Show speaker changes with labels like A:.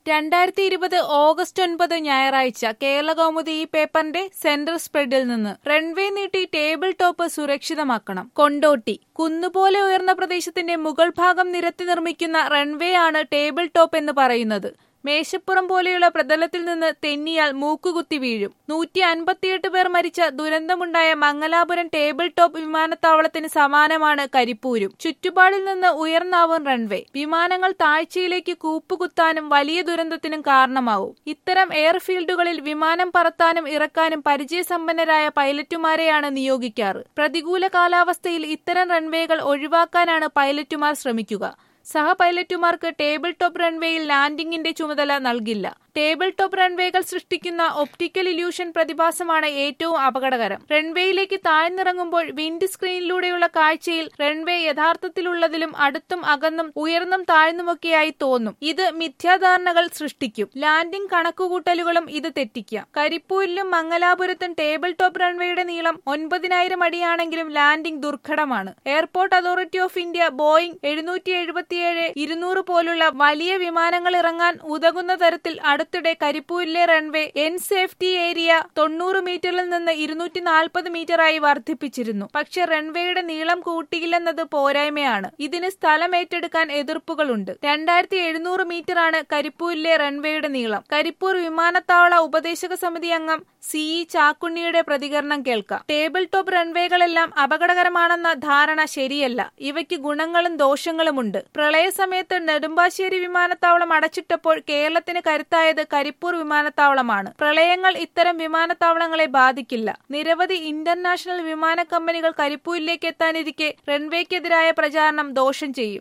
A: രണ്ടായിരത്തി ഇരുപത് ഓഗസ്റ്റ് ഒൻപത് ഞായറാഴ്ച കേരളകൗമുദി ഈ പേപ്പറിന്റെ സെന്റർ സ്പ്രെഡിൽ നിന്ന് റൺവേ നീട്ടി ടേബിൾ ടോപ്പ് സുരക്ഷിതമാക്കണം കൊണ്ടോട്ടി കുന്നുപോലെ ഉയർന്ന പ്രദേശത്തിന്റെ മുകൾ ഭാഗം നിരത്തി നിർമ്മിക്കുന്ന റൺവേ ആണ് ടേബിൾ ടോപ്പ് എന്ന് പറയുന്നത് മേശപ്പുറം പോലെയുള്ള പ്രതലത്തിൽ നിന്ന് തെന്നിയാൽ മൂക്കുകുത്തി വീഴും നൂറ്റി അൻപത്തിയെട്ട് പേർ മരിച്ച ദുരന്തമുണ്ടായ മംഗലാപുരം ടേബിൾ ടോപ്പ് വിമാനത്താവളത്തിന് സമാനമാണ് കരിപ്പൂരും ചുറ്റുപാടിൽ നിന്ന് ഉയർന്നാവും റൺവേ വിമാനങ്ങൾ താഴ്ചയിലേക്ക് കൂപ്പുകുത്താനും വലിയ ദുരന്തത്തിനും കാരണമാവും ഇത്തരം എയർഫീൽഡുകളിൽ വിമാനം പറത്താനും ഇറക്കാനും പരിചയസമ്പന്നരായ പൈലറ്റുമാരെയാണ് നിയോഗിക്കാറ് പ്രതികൂല കാലാവസ്ഥയിൽ ഇത്തരം റൺവേകൾ ഒഴിവാക്കാനാണ് പൈലറ്റുമാർ ശ്രമിക്കുക സഹ പൈലറ്റുമാർക്ക് ടേബിൾ ടോപ്പ് റൺവേയിൽ ലാൻഡിംഗിന്റെ ചുമതല നൽകില്ല ടേബിൾ ടോപ്പ് റൺവേകൾ സൃഷ്ടിക്കുന്ന ഒപ്റ്റിക്കൽ ഇല്യൂഷൻ പ്രതിഭാസമാണ് ഏറ്റവും അപകടകരം റൺവേയിലേക്ക് താഴ്ന്നിറങ്ങുമ്പോൾ വിൻഡ് സ്ക്രീനിലൂടെയുള്ള കാഴ്ചയിൽ റൺവേ യഥാർത്ഥത്തിലുള്ളതിലും അടുത്തും അകന്നും ഉയർന്നും താഴ്ന്നുമൊക്കെയായി തോന്നും ഇത് മിഥ്യാധാരണകൾ സൃഷ്ടിക്കും ലാൻഡിംഗ് കണക്കുകൂട്ടലുകളും ഇത് തെറ്റിക്കാം കരിപ്പൂരിലും മംഗലാപുരത്തും ടേബിൾ ടോപ്പ് റൺവേയുടെ നീളം ഒൻപതിനായിരം അടിയാണെങ്കിലും ലാൻഡിംഗ് ദുർഘടമാണ് airport authority of India Boeing എഴുന്നൂറ്റി എഴുപത്തിയേഴ് ഇരുന്നൂറ് പോലുള്ള വലിയ വിമാനങ്ങൾ ഇറങ്ങാൻ ഉതകുന്ന തരത്തിൽ അടുത്തിടെ കരിപ്പൂരിലെ റൺവേ എൻ സേഫ്റ്റി ഏരിയ തൊണ്ണൂറ് മീറ്ററിൽ നിന്ന് ഇരുന്നൂറ്റി നാൽപ്പത് മീറ്ററായി വർദ്ധിപ്പിച്ചിരുന്നു പക്ഷെ റൺവേയുടെ നീളം കൂട്ടിയില്ലെന്നത് പോരായ്മയാണ് ഇതിന് സ്ഥലം ഏറ്റെടുക്കാൻ എതിർപ്പുകളുണ്ട് രണ്ടായിരത്തി എഴുന്നൂറ് മീറ്ററാണ് കരിപ്പൂരിലെ റൺവേയുടെ നീളം കരിപ്പൂർ വിമാനത്താവള ഉപദേശക സമിതി അംഗം സി ഇ ചാക്കുണ്ണിയുടെ പ്രതികരണം കേൾക്കാം ടേബിൾ ടോപ്പ് റൺവേകളെല്ലാം അപകടകരമാണെന്ന ധാരണ ശരിയല്ല ഇവയ്ക്ക് ഗുണങ്ങളും ദോഷങ്ങളുമുണ്ട് പ്രളയ സമയത്ത് നെടുമ്പാശ്ശേരി വിമാനത്താവളം അടച്ചിട്ടപ്പോൾ കേരളത്തിന് കരുത്തായത് കരിപ്പൂർ വിമാനത്താവളമാണ് പ്രളയങ്ങൾ ഇത്തരം വിമാനത്താവളങ്ങളെ ബാധിക്കില്ല നിരവധി ഇന്റർനാഷണൽ വിമാന കമ്പനികൾ കരിപ്പൂരിലേക്ക് എത്താനിരിക്കെ റൺവേക്കെതിരായ പ്രചാരണം ദോഷം ചെയ്യും